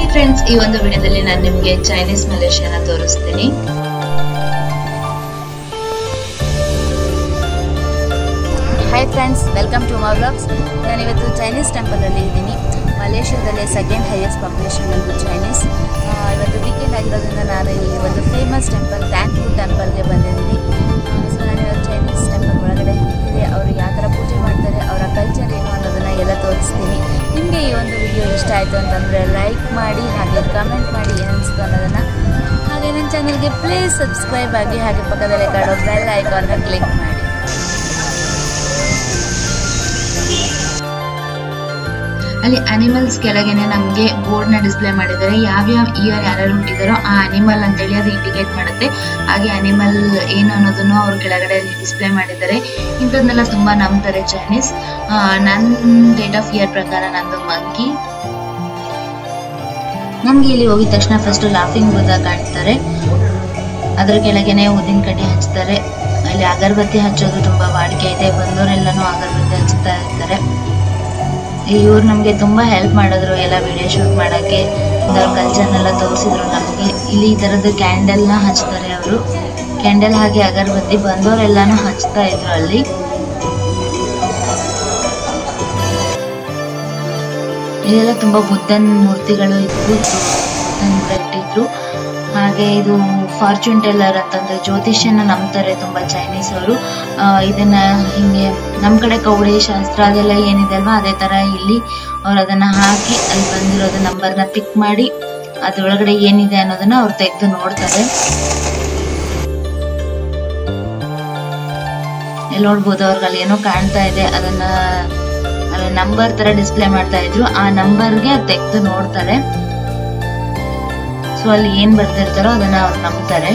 Friends ಈ ಒಂದು ವಿಡಿಯೋದಲ್ಲಿ ನಾನು ನಿಮಗೆ ಚೈನೀಸ್ ಮಲೇಷಿಯಾನ ತೋರಿಸ್ತೀನಿ hi friends welcome to my vlogs ನಾನಿವತ್ತು ಚೈನೀಸ್ ಟೆಂಪಲಲ್ಲಿ ಇದ್ದೀನಿ ಮಲೇಷ್ಯಾದಲ್ಲೇ ಸೆಕೆಂಡ್ ಹೈಯೆಸ್ಟ್ ಪಾಪ್ಯುಲೇಷನ್ ಬಂದು ಚೈನೀಸ್ ಆ, ಇವತ್ತು ವೀಕೆಂಡ್ ಆಗಿರೋದ್ರಿಂದ ನಾನು ಈ ಒಂದು ಫೇಮಸ್ ಟೆಂಪಲ್ ಟ್ಯಾಂಕ್ಫುಡ್ ಟೆಂಪಲ್ಗೆ ಬಂದಿದ್ದೀನಿ ಸೊ ನಾನು ಇವತ್ತು ಚೈನೀಸ್ ಟೆಂಪಲ್ ಒಳಗಡೆ ಹೇಗಿದೆ ಅವರು ಯಾವ ಥರ ಪೂಜೆ ಮಾಡ್ತಾರೆ ಅವರ ಕಲ್ಚರ್ ಏನು ಅನ್ನೋದನ್ನು ಎಲ್ಲ ತೋರಿಸ್ತೀನಿ ನಿಮಗೆ ಈ ಒಂದು ವಿಡಿಯೋ ಇಷ್ಟ ಆಯಿತು ಅಂತಂದರೆ ಲೈಕ್ ಮಾಡಿ ಹಾಗೆ ಕಮೆಂಟ್ ಮಾಡಿ ಏನು ಅನಿಸ್ತು ಅನ್ನೋದನ್ನು ಹಾಗೆ ನನ್ನ ಚಾನಲ್ಗೆ ಪ್ಲೀಸ್ ಸಬ್ಸ್ಕ್ರೈಬ್ ಆಗಿ ಹಾಗೆ ಪಕ್ಕದಲ್ಲೇ ಕಾಣೋ ಬೆಲ್ ಐಕಾನ್ನ ಕ್ಲಿಕ್ ಮಾಡಿ ಅಲ್ಲಿ ಅನಿಮಲ್ಸ್ ಕೆಳಗೇನೆ ನಮಗೆ ಬೋರ್ಡ್ ನ ಡಿಸ್ಪ್ಲೇ ಮಾಡಿದ್ದಾರೆ ಯಾವ್ಯಾವ ಇಯರ್ ಯಾರ್ಯಾರು ಹುಟ್ಟಿದಾರೋ ಆ ಅನಿಮಲ್ ಅಂತೇಳಿ ಅದು ಇಂಡಿಕೇಟ್ ಮಾಡುತ್ತೆ ಹಾಗೆ ಅನಿಮಲ್ ಏನು ಅನ್ನೋದನ್ನು ಅವ್ರು ಕೆಳಗಡೆ ಡಿಸ್ಪ್ಲೇ ಮಾಡಿದ್ದಾರೆ ಇಂಥದ್ನೆಲ್ಲ ತುಂಬಾ ನಂಬ್ತಾರೆ ಚೈನೀಸ್ ನನ್ನ ಡೇಟ್ ಆಫ್ ಇಯರ್ ಪ್ರಕಾರ ನಂದು ಮಂಕಿ ನಮ್ಗೆ ಇಲ್ಲಿ ಹೋಗಿದ ತಕ್ಷಣ ಫಸ್ಟ್ ಲಾಫಿಂಗ್ ಬುದ್ಧ ಕಾಣ್ತಾರೆ ಅದ್ರ ಕೆಳಗೆನೆ ಊದಿನ ಕಡ್ಡಿ ಹಚ್ತಾರೆ ಅಲ್ಲಿ ಅಗರಬತ್ತಿ ಹಚ್ಚೋದು ತುಂಬಾ ವಾಡಿಕೆ ಇದೆ ಬಂದವರೆಲ್ಲನೂ ಅಗರಬತ್ತಿ ಹಚ್ಚುತ್ತಾ ಇರ್ತಾರೆ ಇವ್ರು ನಮಗೆ ತುಂಬಾ ಹೆಲ್ಪ್ ಮಾಡಿದ್ರು ಎಲ್ಲ ವಿಡಿಯೋ ಶೂಟ್ ಮಾಡೋಕ್ಕೆ ಅವ್ರ ಕಲ್ಚರ್ನೆಲ್ಲ ತೋರಿಸಿದ್ರು ನಮಗೆ ಇಲ್ಲಿ ಈ ಥರದ್ದು ಕ್ಯಾಂಡಲ್ನ ಹಚ್ತಾರೆ ಅವರು ಕ್ಯಾಂಡಲ್ ಹಾಗೆ ಅಗರಬತ್ತಿ ಬಂದವರೆಲ್ಲಾನು ಹಚ್ತಾ ಇದ್ರು ಅಲ್ಲಿ ಇಲ್ಲೆಲ್ಲ ತುಂಬಾ ಬುದ್ಧನ ಮೂರ್ತಿಗಳು ಇದ್ವು ತಂದು ಕಟ್ಟಿದ್ರು ಹಾಗೆ ಇದು ಫಾರ್ಚೂನ್ ಟೆಲ್ಲರ್ ಅಂತಂದ್ರೆ ಜ್ಯೋತಿಷ್ಯನ ನಂಬ್ತಾರೆ ತುಂಬಾ ಚೈನೀಸ್ ಅವರು ಇದನ್ನ ಹಿಂಗೆ ನಮ್ ಕಡೆ ಕೌಡಿ ಶಾಸ್ತ್ರ ಅದೆಲ್ಲ ಏನಿದೆ ಅಲ್ವಾ ಅದೇ ತರ ಇಲ್ಲಿ ಅವ್ರು ಅದನ್ನ ಹಾಕಿ ಅಲ್ಲಿ ಬಂದಿರೋದು ನಂಬರ್ನ ಪಿಕ್ ಮಾಡಿ ಅದ್ರೊಳಗಡೆ ಏನಿದೆ ಅನ್ನೋದನ್ನ ಅವ್ರು ತೆಗೆದು ನೋಡ್ತಾರೆ ಇಲ್ಲಿ ನೋಡ್ಬೋದು ಅವ್ರಿಗೆ ಅಲ್ಲಿ ಏನೋ ಕಾಣ್ತಾ ಇದೆ ಅದನ್ನ ನಂಬರ್ ತರ ಡಿಸ್ಪ್ಲೇ ಮಾಡ್ತಾ ಇದ್ರು ಆ ನಂಬರ್ಗೆ ತೆಗೆದು ನೋಡ್ತಾರೆ ಸೊ ಅಲ್ಲಿ ಏನ್ ಬರ್ದಿರ್ತಾರೋ ಅದನ್ನ ಅವ್ರು ನಂಬ್ತಾರೆ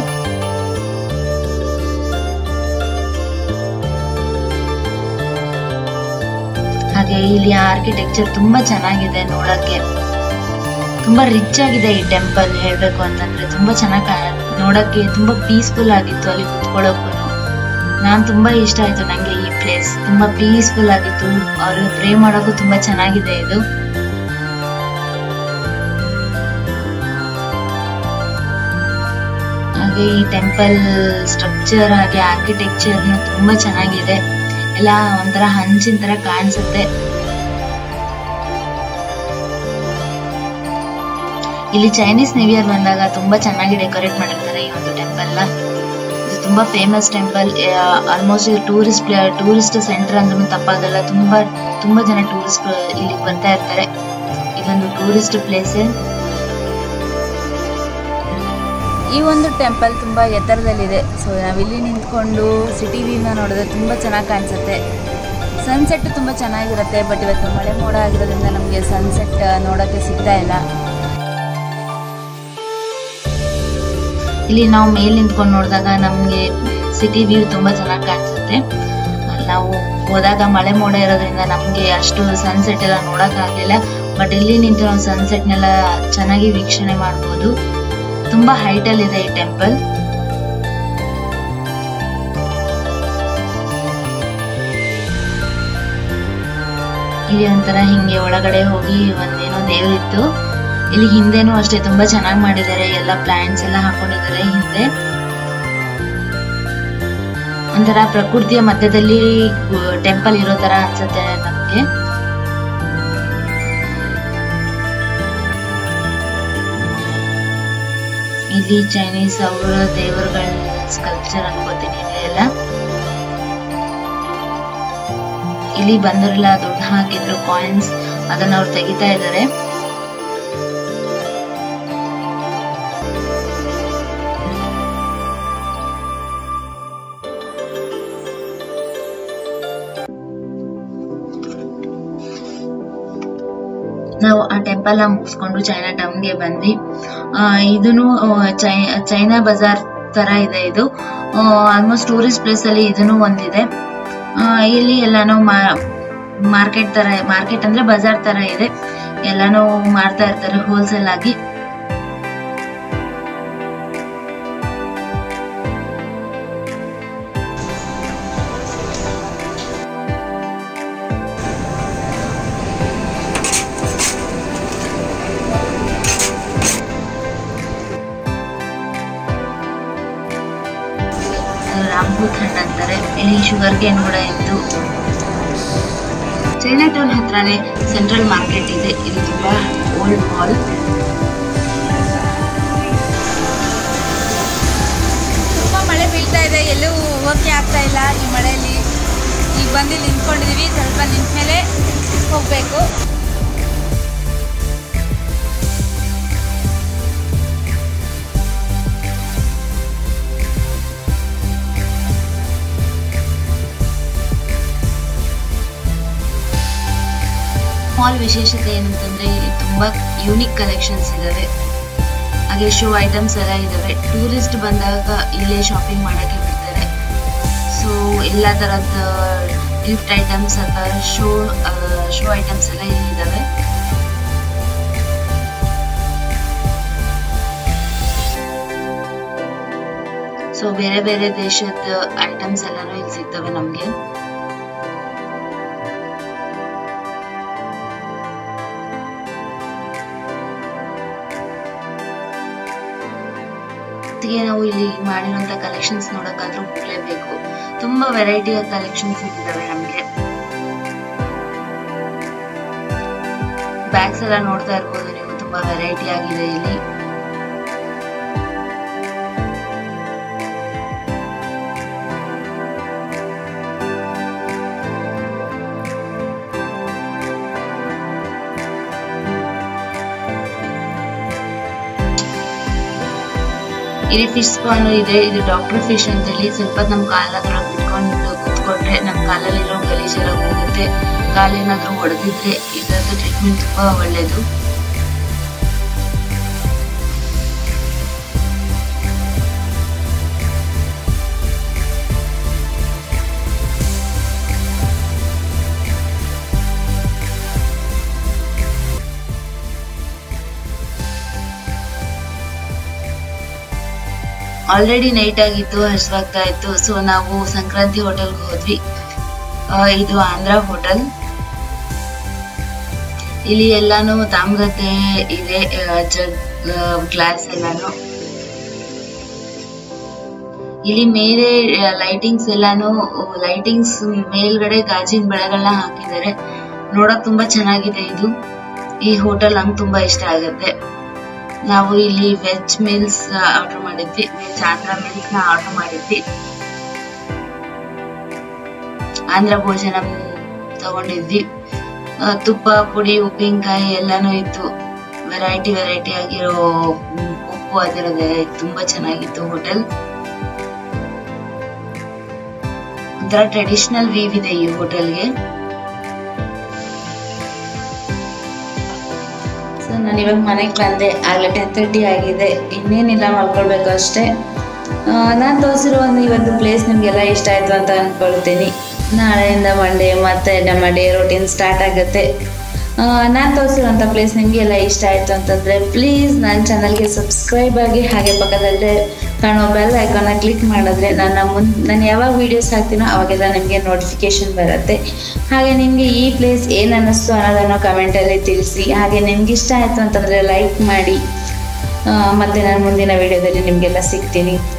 ಹಾಗೆ ಇಲ್ಲಿ ಆರ್ಕಿಟೆಕ್ಚರ್ ತುಂಬಾ ಚೆನ್ನಾಗಿದೆ ನೋಡಕ್ಕೆ ತುಂಬಾ ರಿಚ್ ಆಗಿದೆ ಈ ಟೆಂಪಲ್ ಹೇಳ್ಬೇಕು ಅಂತಂದ್ರೆ ತುಂಬಾ ಚೆನ್ನಾಗಿ ನೋಡಕ್ಕೆ ತುಂಬಾ ಪೀಸ್ಫುಲ್ ಆಗಿತ್ತು ಅಲ್ಲಿ ಕುತ್ಕೊಳ್ಳೋಕು ನಾನ್ ತುಂಬಾ ಇಷ್ಟ ಆಯ್ತು ನಂಗೆ ಈ ಪ್ಲೇಸ್ ತುಂಬಾ ಪೀಸ್ಫುಲ್ ಆಗಿತ್ತು ಅವ್ರಿಗೆ ಪ್ರೇ ಮಾಡೋಕ್ಕೂ ತುಂಬಾ ಚೆನ್ನಾಗಿದೆ ಇದು ಹಾಗೆ ಈ ಟೆಂಪಲ್ ಸ್ಟ್ರಕ್ಚರ್ ಹಾಗೆ ಆರ್ಕಿಟೆಕ್ಚರ್ ತುಂಬಾ ಚೆನ್ನಾಗಿದೆ ಎಲ್ಲ ಒಂಥರ ಹಂಚಿನ ತರ ಕಾಣಿಸುತ್ತೆ ಇಲ್ಲಿ ಚೈನೀಸ್ ನ್ಯೂ ಇಯರ್ ಬಂದಾಗ ತುಂಬಾ ಚೆನ್ನಾಗಿ ಡೆಕೋರೇಟ್ ಮಾಡಿರ್ತಾರೆ ಈ ಒಂದು ಟೆಂಪಲ್ ನ ಇದು ತುಂಬಾ famous temple almost tourist tourist centre ಅಂದ್ರೂ ತಪ್ಪಾಗಲ್ಲ ತುಂಬಾ ತುಂಬಾ ಜನ ಟೂರಿಸ್ಟ್ ಇಲ್ಲಿ ಬರ್ತಾ ಇರ್ತಾರೆ ಇದೊಂದು ಟೂರಿಸ್ಟ್ ಪ್ಲೇಸ್ ಈ ಒಂದು ಟೆಂಪಲ್ ತುಂಬ ಎತ್ತರದಲ್ಲಿದೆ ಸೊ ನಾವಿಲ್ಲಿ ನಿಂತ್ಕೊಂಡು ಸಿಟಿ ವ್ಯೂನ ನೋಡಿದ್ರೆ ತುಂಬ ಚೆನ್ನಾಗಿ ಕಾಣಿಸುತ್ತೆ ಸನ್ಸೆಟ್ ತುಂಬ ಚೆನ್ನಾಗಿರುತ್ತೆ ಬಟ್ ಇವತ್ತು ಮಳೆ ಮೋಡ ಆಗಿರೋದ್ರಿಂದ ನಮಗೆ ಸನ್ಸೆಟ್ ನೋಡೋಕ್ಕೆ ಸಿಗ್ತಾ ಇಲ್ಲ ಇಲ್ಲಿ ನಾವು ಮೇಲ್ ನಿಂತ್ಕೊಂಡು ನೋಡಿದಾಗ ನಮ್ಗೆ ಸಿಟಿ ವ್ಯೂ ತುಂಬಾ ಚೆನ್ನಾಗಿ ಕಾಣಿಸುತ್ತೆ ಅಲ್ಲಿ ನಾವು ಹೋದಾಗ ಮಳೆ ಮೋಡ ಇರೋದ್ರಿಂದ ನಮ್ಗೆ ಅಷ್ಟು ಸನ್ಸೆಟ್ ಎಲ್ಲ ನೋಡಕ್ ಆಗ್ಲಿಲ್ಲ ಬಟ್ ಇಲ್ಲಿ ನಿಂತು ನಾವು ಸನ್ಸೆಟ್ನೆಲ್ಲ ಚೆನ್ನಾಗಿ ವೀಕ್ಷಣೆ ಮಾಡ್ಬೋದು ತುಂಬಾ ಹೈಟ್ ಅಲ್ಲಿ ಇದೆ ಈ ಟೆಂಪಲ್ ಇಲ್ಲಿ ಒಂಥರ ಹಿಂಗೆ ಒಳಗಡೆ ಹೋಗಿ ಒಂದೇನೋ ದೇವರಿತ್ತು ಇಲ್ಲಿ ಹಿಂದೆನೂ ಅಷ್ಟೇ ತುಂಬಾ ಚೆನ್ನಾಗಿ ಮಾಡಿದ್ದಾರೆ ಎಲ್ಲ ಪ್ಲಾಂಟ್ಸ್ ಎಲ್ಲ ಹಾಕೊಂಡಿದ್ದಾರೆ ಹಿಂದೆ ಒಂಥರ ಪ್ರಕೃತಿಯ ಮಧ್ಯದಲ್ಲಿ ಟೆಂಪಲ್ ಇರೋ ತರ ಅನ್ಸುತ್ತೆ ನಮ್ಗೆ ಇಲ್ಲಿ ಚೈನೀಸ್ ಅವರ ದೇವರುಗಳ ಸ್ಕಲ್ಪ್ಚರ್ ಅನ್ಕೋತೀನಿ ಇದೆಲ್ಲ ಇಲ್ಲಿ ಬಂದವರೆಲ್ಲ ದುಡ್ಡು ಹಾಕಿದ್ರು ಕಾಯಿನ್ಸ್ ಅದನ್ನ ಅವ್ರು ತೆಗಿತಾ ಇದ್ದಾರೆ ನಾವು ಆ ಟೆಂಪಲ್ ನ ಮುಗಿಸ್ಕೊಂಡು ಚೈನಾ ಟೌನ್ಗೆ ಬಂದ್ವಿ ಇದನ್ನು ಚೈನಾ ಬಜಾರ್ ತರ ಇದೆ ಇದು ಆಲ್ಮೋಸ್ಟ್ ಟೂರಿಸ್ಟ್ ಪ್ಲೇಸ್ ಅಲ್ಲಿ ಇದನ್ನು ಒಂದಿದೆ ಇಲ್ಲಿ ಎಲ್ಲಾನು ಮಾರ್ಕೆಟ್ ತರ ಮಾರ್ಕೆಟ್ ಅಂದ್ರೆ ಬಜಾರ್ ತರ ಇದೆ ಎಲ್ಲಾನು ಮಾರ್ತಾ ಇರ್ತಾರೆ ಹೋಲ್ಸೇಲ್ ಆಗಿ ರಾಮ್ಭೂತ್ ಹಣ್ಣು ಅಂತಾರೆ ಇಲ್ಲಿ ಶುಗರ್ ಕೇನ್ ಕೂಡ ಇತ್ತು ಚೈನಾ ಟೌನ್ ಹತ್ರನೇ ಸೆಂಟ್ರಲ್ ಮಾರ್ಕೆಟ್ ಇದೆ ಇದು ತುಂಬಾ ಓಲ್ಡ್ ಮಾಲ್ ತುಂಬ ಮಳೆ ಬೀಳ್ತಾ ಇದೆ ಎಲ್ಲೂ ಹೋಗೋಕ್ಕೆ ಆಗ್ತಾ ಇಲ್ಲ ಈ ಮಳೆಯಲ್ಲಿ ಈಗ ಬಂದು ಇಲ್ಲಿ ನಿಂತ್ಕೊಂಡಿದ್ದೀವಿ ಸ್ವಲ್ಪ ನಿಂತ ಮೇಲೆ ಹೋಗಬೇಕು ಮಾಲ್ ವಿಶೇಷತೆ ಏನಂತಂದ್ರೆ ಇಲ್ಲಿ ತುಂಬಾ ಯೂನಿಕ್ ಕಲೆಕ್ಷನ್ಸ್ ಇದಾವೆ ಹಾಗೆ ಶೋ ಐಟಮ್ಸ್ ಎಲ್ಲ ಇದಾವೆ ಟೂರಿಸ್ಟ್ ಬಂದಾಗ ಇಲ್ಲೇ ಶಾಪಿಂಗ್ ಮಾಡಕ್ಕೆ ಬಿಡ್ತಾರೆ ಸೊ ಎಲ್ಲ ತರದ ಗಿಫ್ಟ್ ಐಟಮ್ಸ್ ಅಥವಾ ಶೋ ಶೋ ಐಟಮ್ಸ್ ಎಲ್ಲ ಇಲ್ಲಿ ಇದಾವೆ ಸೊ ಬೇರೆ ಬೇರೆ ದೇಶದ ಐಟಮ್ಸ್ ಎಲ್ಲಾನು ಇಲ್ಲಿ ಸಿಗ್ತವೆ ನಮ್ಗೆ ಜೊತೆಗೆ ನಾವು ಇಲ್ಲಿ ಮಾಡಿರುವಂತ ಕಲೆಕ್ಷನ್ಸ್ ನೋಡಕ್ಕಾದ್ರೂ ಹೋಗ್ಲೇಬೇಕು ತುಂಬಾ ವೆರೈಟಿಯ ಕಲೆಕ್ಷನ್ಸ್ ಇದ್ದಾವೆ ನಮ್ಗೆ ಬ್ಯಾಗ್ಸ್ ಎಲ್ಲ ನೋಡ್ತಾ ಇರ್ಬೋದು ನೀವು ತುಂಬಾ ವೆರೈಟಿ ಆಗಿದೆ ಇಲ್ಲಿ ಇಲ್ಲಿ ಫಿಶ್ ಸ್ಪಾನ್ ಇದೆ ಇದು ಡಾಕ್ಟರ್ ಫಿಶ್ ಅಂತ ಹೇಳಿ ಸ್ವಲ್ಪ ನಮ್ ಕಾಲ ಹತ್ರ ಬಿಟ್ಕೊಂಡು ಕುತ್ಕೊಂಡ್ರೆ ನಮ್ ಕಾಲಲ್ಲಿರೋ ಗಲೀಜೆಲ್ಲ ಹೋಗುತ್ತೆ ಕಾಲೇನಾದ್ರೂ ಹೊಡೆದಿದ್ರೆ ಇದರದ್ದು ಟ್ರೀಟ್ಮೆಂಟ್ ತುಂಬಾ ಒಳ್ಳೇದು ಆಲ್ರೆಡಿ ನೈಟ್ ಆಗಿತ್ತು ಹಸಿವಾಗ್ತಾ ಇತ್ತು ಸೊ ನಾವು ಸಂಕ್ರಾಂತಿ ಹೋಟೆಲ್ಗೆ ಹೋದ್ವಿ ಆ, ಇದು ಆಂಧ್ರ ಹೋಟೆಲ್ ಇಲ್ಲಿ ಎಲ್ಲಾನು ತಾಮ್ರತೆ ಇದೆ ಜಗ್ ಗ್ಲಾಸ್ ಎಲ್ಲಾನು ಇಲ್ಲಿ ಮೇಲೆ ಲೈಟಿಂಗ್ಸ್ ಎಲ್ಲಾನು ಲೈಟಿಂಗ್ಸ್ ಮೇಲ್ಗಡೆ ಗಾಜಿನ ಬೆಳೆಗಳನ್ನ ಹಾಕಿದ್ದಾರೆ ನೋಡಕ್ ತುಂಬಾ ಚೆನ್ನಾಗಿದೆ ಇದು ಈ ಹೋಟೆಲ್ ನಂಗೆ ತುಂಬಾ ಇಷ್ಟ ಆಗುತ್ತೆ ನಾವು ಇಲ್ಲಿ ವೆಜ್ ಮೀಲ್ಸ್ ಆರ್ಡರ್ ಮಾಡಿದ್ವಿ ವೆಜ್ ಆಂಧ್ರ ಮೀಲ್ಸ್ ನ ಆರ್ಡರ್ ಮಾಡಿದ್ವಿ ಆಂಧ್ರ ಭೋಜನ ತಗೊಂಡಿದ್ವಿ ಆ, ತುಪ್ಪ ಪುಡಿ ಉಪ್ಪಿನಕಾಯಿ ಎಲ್ಲಾನು ಇತ್ತು ವೆರೈಟಿ ವೆರೈಟಿ ಆಗಿರೋ ಮ್, ಉಪ್ಪು ಅದಿರೋದೆಲ್ಲ ಇತ್ತು. ತುಂಬಾ ಚೆನ್ನಾಗಿತ್ತು ಹೋಟೆಲ್ ಒಂಥರ ಟ್ರೆಡಿಷನಲ್ ವೀವ್ ಇದೆ ಈ ಹೋಟೆಲ್ಗೆ ಸೊ ನಾನು ಇವಾಗ ಮನೆಗೆ ಬಂದೆ ಆಗಲೇ ಟೆನ್ ತರ್ಟಿ ಆಗಿದೆ ಇನ್ನೇನಿಲ್ಲ ಮಲ್ಕೊಳ್ಬೇಕು ಅಷ್ಟೇ ನಾನು ತೋರಿಸಿರೋ ಒಂದು ಇವತ್ತು ಪ್ಲೇಸ್ ನಿಮಗೆಲ್ಲ ಇಷ್ಟ ಆಯಿತು ಅಂತ ಅಂದ್ಕೊಳ್ತೀನಿ ನಾಳೆಯಿಂದ ಮಂಡೇ ಮತ್ತೆ ನಮ್ಮ ಡೇ ರೊಟೀನ್ ಸ್ಟಾರ್ಟ್ ಆಗುತ್ತೆ ನಾನು ತೋರಿಸಿರೋಂಥ ಪ್ಲೇಸ್ ನಿಮಗೆಲ್ಲ ಇಷ್ಟ ಆಯಿತು ಅಂತಂದರೆ ಪ್ಲೀಸ್ ನನ್ನ ಚಾನಲ್ಗೆ ಸಬ್ಸ್ಕ್ರೈಬ್ ಆಗಿ ಹಾಗೆ ಪಕ್ಕದಲ್ಲೇ ಕಾಣೋ ಬೆಲ್ ಐಕಾನ ಕ್ಲಿಕ್ ಮಾಡಿದ್ರೆ ನನ್ನ ಮುನ್ ನಾನು ಯಾವಾಗ ವೀಡಿಯೋಸ್ ಹಾಕ್ತೀನೋ ಅವಾಗೆಲ್ಲ ನಿಮಗೆ ನೋಟಿಫಿಕೇಶನ್ ಬರುತ್ತೆ ಹಾಗೆ ನಿಮಗೆ ಈ ಪ್ಲೇಸ್ ಏನು ಅನ್ನಿಸ್ತು ಅನ್ನೋದನ್ನು ಕಮೆಂಟಲ್ಲಿ ತಿಳಿಸಿ ಹಾಗೆ ನಿಮ್ಗೆ ಇಷ್ಟ ಆಯಿತು ಅಂತಂದರೆ ಲೈಕ್ ಮಾಡಿ ಆ, ಮತ್ತೆ ನಾನು ಮುಂದಿನ ವಿಡಿಯೋದಲ್ಲಿ ನಿಮಗೆಲ್ಲ ಸಿಗ್ತೀನಿ